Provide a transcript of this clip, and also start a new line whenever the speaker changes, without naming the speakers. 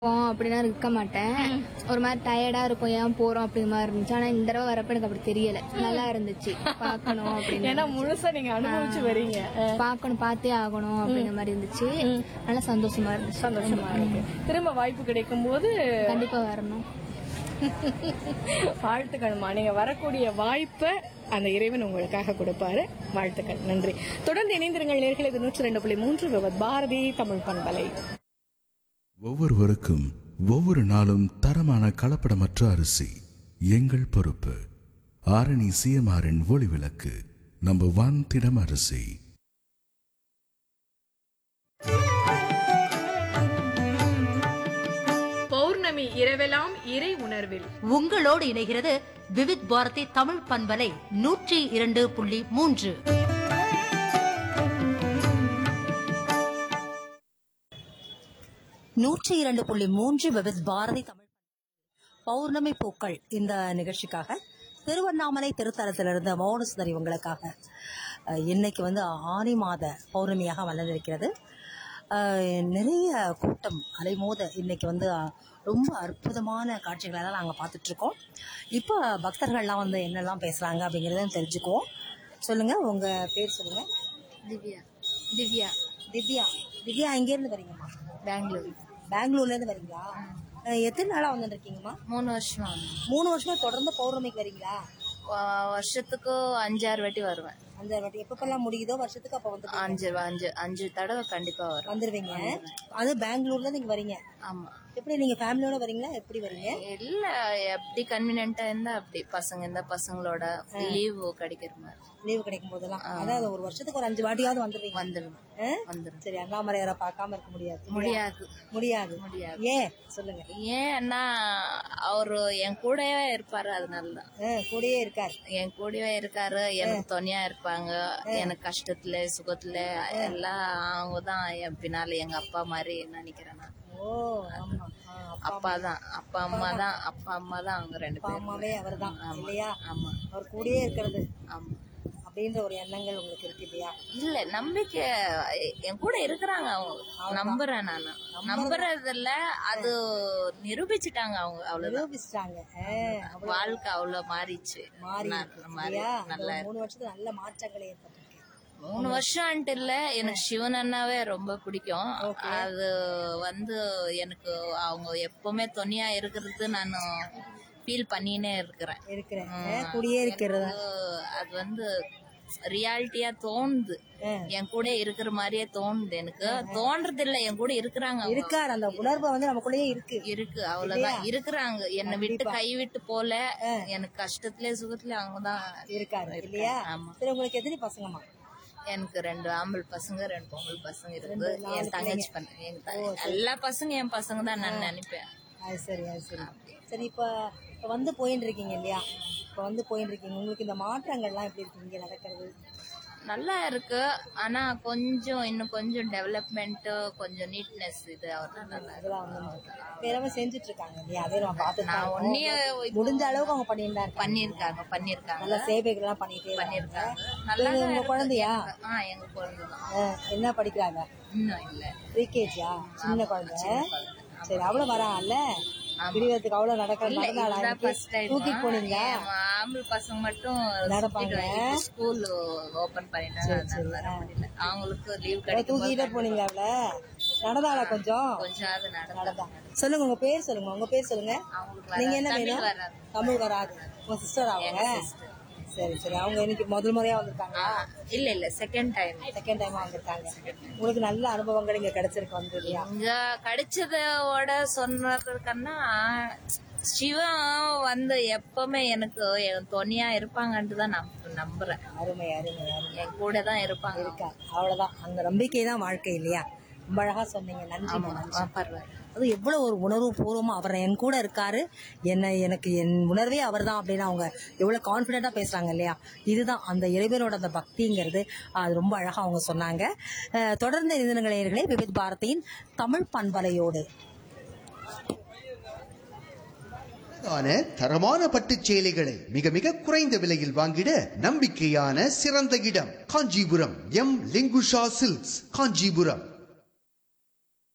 போவோம் அப்படின்னா இருக்க மாட்டேன் ஒரு மாதிரி டயர்டா இருக்கும் ஏன் போறோம் அப்படிங்கிற மாதிரி இருந்துச்சு ஆனா இந்த தடவை வரப்ப எனக்கு அப்படி தெரியல நல்லா இருந்துச்சு பார்க்கணும் அப்படின்னு
ஏன்னா முழுசா நீங்க அனுபவிச்சு வரீங்க அஹ்,
பார்க்கணும் பார்த்தே ஆகணும் அப்படிங்கிற மாதிரி இருந்துச்சு நல்லா சந்தோஷமா இருந்துச்சு
சந்தோஷமா இருக்கு திரும்ப வாய்ப்பு கிடைக்கும் போது
கண்டிப்பா வரணும்
வாழ்த்துக்கள்மா நீங்க வரக்கூடிய வாய்ப்பை அந்த இறைவன் உங்களுக்காக கொடுப்பாரு வாழ்த்துக்கள் நன்றி தொடர்ந்து இணைந்திருங்கள் நேர்கள் இது நூற்றி ரெண்டு புள்ளி மூன்று விவத் பாரதி தமிழ் பண்பலை
ஒவ்வொருவருக்கும் ஒவ்வொரு நாளும் தரமான கலப்படமற்ற அரிசி எங்கள் பொறுப்பு ஆரணி சிஎம்ஆரின் ஒளி விளக்கு நம்ம ஒன் திடம் அரிசி
பௌர்ணமி இரவெல்லாம் இறை உணர்வில்
உங்களோடு இணைகிறது விவித் பாரதி தமிழ் பண்பலை நூற்றி இரண்டு புள்ளி மூன்று நூற்றி இரண்டு புள்ளி மூன்று விவித் பாரதி தமிழ் பௌர்ணமி பூக்கள் இந்த நிகழ்ச்சிக்காக திருவண்ணாமலை திருத்தலத்திலிருந்து மௌனசுந்தரி உங்களுக்காக அஹ், இன்னைக்கு வந்து ஆனி மாத பௌர்ணமியாக வளர்ந்திருக்கிறது அஹ், நிறைய கூட்டம் அலைமோத இன்னைக்கு வந்து அஹ், ரொம்ப அற்புதமான காட்சிகளை தான் நாங்கள் பார்த்துட்ருக்கோம் இப்போ பக்தர்கள்லாம் வந்து என்னெல்லாம் பேசுகிறாங்க அப்படிங்கிறத தெரிஞ்சுக்குவோம் சொல்லுங்கள் உங்கள் பேர் சொல்லுங்கள்
திவ்யா திவ்யா
திவ்யா திவ்யா எங்கேருந்து வரீங்கம்மா
பெங்களூர்
பெங்களூர்லேருந்து வரீங்களா அஹ், எத்தனை நாளாக வந்துருக்கீங்கம்மா
மூணு வருஷம்
மூணு வருஷமா தொடர்ந்து பௌர்ணமிக்கு வரீங்களா
வருஷத்துக்கு அஞ்சாறு வாட்டி வருவேன்
அந்த வாட்டி எப்பப்பெல்லாம் முடியுதோ வருஷத்துக்கு அப்ப வந்து
அஞ்சு அஞ்சு அஞ்சு தடவை கண்டிப்பா வரும்
வந்துருவீங்க அது பெங்களூர்ல நீங்க வரீங்க
ஆமா
எப்படி நீங்க ஃபேமிலியோட வரீங்களா எப்படி வரீங்க
இல்ல எப்படி கன்வீனியன்டா இருந்தா அப்படி பசங்க இருந்தா பசங்களோட லீவ் கிடைக்கிற மாதிரி
லீவு கிடைக்கும் போதெல்லாம் அதாவது ஒரு வருஷத்துக்கு ஒரு அஞ்சு வாட்டியாவது வந்துருவீங்க
வந்துடும்
ஆ?
வந்துடும்
சரி அண்ணாமலையாரை பார்க்காம இருக்க முடியாது
முடியாது
முடியாது
முடியாது.
ஏன் சொல்லுங்க
ஏன்னா அவரு என் கூடவே இருப்பாரு அதனால தான்
ஆ, கூடயே இருக்கார்
என் கூடவே இருக்காரு எனக்கு துணையா இருப்பாங்க எனக்கு கஷ்டத்துல சுகத்துல எல்லாம் அவங்க தான் என் பின்னால எங்க அப்பா மாதிரி நினைக்கிறேன் நான்
ஓ ஆமா ஆ,
அப்பா தான் அப்பா அம்மா தான் அப்பா அம்மா தான் அவங்க ரெண்டு
அப்பா
பேரும்
அம்மாவே அவர்தான் இல்லையா
ஆமா
அவர் கூடயே இருக்கிறது
ஆமா
அப்படின்ற ஒரு எண்ணங்கள் உங்களுக்கு இருக்கு இல்லையா
இல்ல நம்பிக்கை என் கூட இருக்கிறாங்க அவங்க நம்புறேன் நானு நம்புறதுல அது நிரூபிச்சுட்டாங்க அவங்க அவ்வளவுதான்
நிரூபிச்சிட்டாங்க ஆ, அவ்வளவு
வாழ்க்கை அவ்வளவு மாறிச்சு
மாறி
ந-
இருக்கு
மாறி
இல்லையா இந்த
நல்லா
ஒரு மூணு வருஷத்துல நல்ல மாற்றங்கள் ஏற்பட்டிருக்கு
மூணு வருஷம்ட்டு இல்ல எனக்கு சிவன் அண்ணாவே ரொம்ப பிடிக்கும் அது வந்து எனக்கு அவங்க எப்பவுமே துணையா இருக்கிறது நான் ஃபீல் பண்ணினே இருக்கிறேன்
இருக்கிறேன் கூடயே இருக்கிறது
அது- அது வந்து ரியாலிட்டியா தோணுது என் கூட இருக்கிற மாதிரியே தோணுது எனக்கு தோன்றது இல்ல என் கூட இருக்கிறாங்க அவங்க.
இருக்கார் அந்த உணர்வு வந்து நமக்குள்ளேயே இருக்கு
இருக்கு அவ்வளவுதான் இருக்கிறாங்க என்னை விட்டு கை விட்டு போல எனக்கு கஷ்டத்துல சுகத்துல அவங்கதான்
இருக்காரு இல்லையா
ஆமா
சரி உங்களுக்கு எத்தனை பசங்கம்மா
எனக்கு ரெண்டு ஆம்பளை பசங்க ரெண்டு பொம்பளை பசங்க இருக்கு என் தங்கச்சி பண்ண எங்க த- எல்லா பசங்க என் பசங்க தான் நான் நினைப்பேன்
அது சரி அது சரி சரி இப்ப இப்ப வந்து போயின்னு இருக்கீங்க இல்லையா இப்ப வந்து போயின்னு இருக்கீங்க உங்களுக்கு இந்த மாற்றங்கள்லாம் எப்படி இருக்கு இங்க நடக்கிறது
நல்லா இருக்கு ஆனா கொஞ்சம் இன்னும் கொஞ்சம் டெவலப்மெண்ட் கொஞ்சம் நீட்னஸ் இது அவர்தான் நல்லா இருக்கு
இதெல்லாம் வந்து இப்ப எல்லாமே செஞ்சுட்டு இருக்காங்க இல்லையா அதே நம்ம பார்த்துட்டு
நான்
தான்
ஒன்னே
இருக்கோம். முடிஞ்ச அளவுக்கு அவங்க பண்ணிட்டு தான் இருக்காங்க
பண்ணிருக்காங்க பண்ணிருக்காங்க
நல்ல சேவைகள் எல்லாம் பண்ணிட்டே
பண்ணிருக்காங்க
இருக்காங்க
நல்லா
இவங்க உங்க குழந்தையா
ஆ எங்க குழந்தைதான்
ஆ, என்ன படிக்கிறாங்க
இன்னும் இல்ல
ப்ரீகேஜியா சின்ன குழந்தை சரி அவ்வளவு வராங்கல்ல விடிவதுக்கு அவ்வளவு நடக்கிற நடந்தாளா
இதுதான்
இன்னைக்கு?
first time.
தூக்கி போனீங்களா
என் ஆம்பளை பசங்க மட்டும்
நடப்பாங்க.
ஸ்கூல் ஓபன் பண்ணிட்டாங்க அதனால வர முடியல அவங்களுக்கு லீவ்
அவ்வளவு
கிடைக்கும்
தூக்கிட்டே போனீங்க அவள நடந்தாளா கொஞ்சம்
கொஞ்சம் அது நடந்தா
நடந்தா சொல்லுங்க உங்க பேர் சொல்லுங்க உங்க பேர் சொல்லுங்க
அவங்களுக்கு
நீங்க என்ன
தமிழ்
வேணும்
வராது.
தமிழ் வராது உங்க சிஸ்டர் அவங்க சரி சரி அவங்க இன்னைக்கு முதல் முறையா வந்திருக்காங்க
இல்ல இல்ல செகண்ட் டைம்
செகண்ட் டைம் வந்திருக்காங்க உங்களுக்கு நல்ல அனுபவங்கள் இங்க கிடைச்சிருக்கு வந்து இல்லையா
இங்க கிடைச்சதோட சொன்னதுக்கன்னா சிவன் வந்து எப்பவுமே எனக்கு என் துணையா இருப்பாங்கன்ட்டு தான் நான் நம்புறேன்
அருமை அருமை அருமை
என் கூட தான் இருப்பாங்க
இருக்கா அவ்வளவுதான் அந்த நம்பிக்கை தான் வாழ்க்கை இல்லையா ரொம்ப அழகா சொன்னீங்க நன்றி
ஆ, பரவாயில்ல
அது எவ்வளவு ஒரு உணர்வு பூர்வமா அவர் என் கூட இருக்காரு என்ன எனக்கு என் உணர்வே அவர் தான் அப்படின்னு அவங்க எவ்வளவு கான்பிடண்டா பேசுறாங்க இல்லையா இதுதான் அந்த இறைவனோட அந்த பக்திங்கிறது அது ரொம்ப அழகா அவங்க சொன்னாங்க அஹ், தொடர்ந்து நிறுவனங்களே விவித் பாரதியின் தமிழ் பண்பலையோடு
ஆன தரமான பட்டுச் சேலைகளை மிக மிக குறைந்த விலையில் வாங்கிட நம்பிக்கையான சிறந்த இடம் காஞ்சிபுரம் எம் லிங்குஷா சில்க்ஸ் காஞ்சிபுரம்